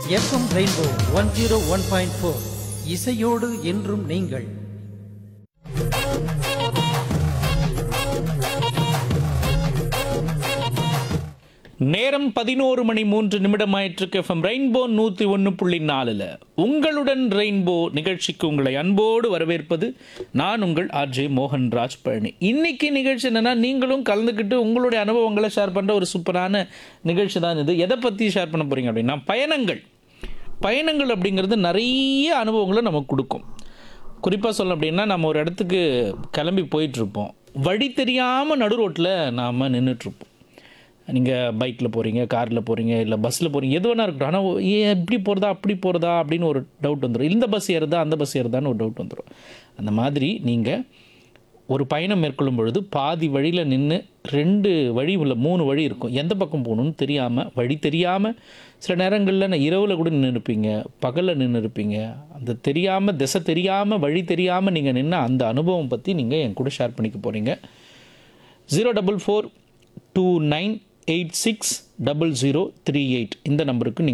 FM rainbow one zero one point four இசையோடு என்றும் நீங்கள் நேரம் பதினோரு மணி மூன்று நிமிடம் ஆயிற்றுக்கு எஃப்எம் ரெயின்போ நூற்றி ஒன்று புள்ளி நாலில் உங்களுடன் ரெயின்போ நிகழ்ச்சிக்கு உங்களை அன்போடு வரவேற்பது நான் உங்கள் ஆர்ஜே மோகன்ராஜ் பழனி இன்னைக்கு நிகழ்ச்சி என்னன்னா நீங்களும் கலந்துக்கிட்டு உங்களுடைய அனுபவங்களை ஷேர் பண்ணுற ஒரு சூப்பரான நிகழ்ச்சி தான் இது எதை பற்றி ஷேர் பண்ண போறீங்க அப்படின்னா பயணங்கள் பயணங்கள் அப்படிங்கிறது நிறைய அனுபவங்களை நமக்கு கொடுக்கும் குறிப்பாக சொல்ல அப்படின்னா நம்ம ஒரு இடத்துக்கு கிளம்பி போயிட்டுருப்போம் வழி தெரியாமல் நடு ரோட்டில் நாம் நின்றுட்டுருப்போம் நீங்கள் பைக்கில் போகிறீங்க காரில் போகிறீங்க இல்லை பஸ்ஸில் போகிறீங்க எது வேணா இருக்கட்டும் ஆனால் ஏன் இப்படி போகிறதா அப்படி போகிறதா அப்படின்னு ஒரு டவுட் வந்துடும் இந்த பஸ் ஏறுதா அந்த பஸ் ஏறுதான்னு ஒரு டவுட் வந்துடும் அந்த மாதிரி நீங்கள் ஒரு பயணம் மேற்கொள்ளும் பொழுது பாதி வழியில் நின்று ரெண்டு வழி உள்ள மூணு வழி இருக்கும் எந்த பக்கம் போகணும்னு தெரியாமல் வழி தெரியாமல் சில நேரங்களில் நான் இரவில் கூட நின்று இருப்பீங்க பகலில் நின்று இருப்பீங்க அந்த தெரியாமல் திசை தெரியாமல் வழி தெரியாமல் நீங்கள் நின்று அந்த அனுபவம் பற்றி நீங்கள் என் கூட ஷேர் பண்ணிக்க போகிறீங்க zero double four two nine eight six double zero three eight இந்த நம்பருக்கு நீங்கள்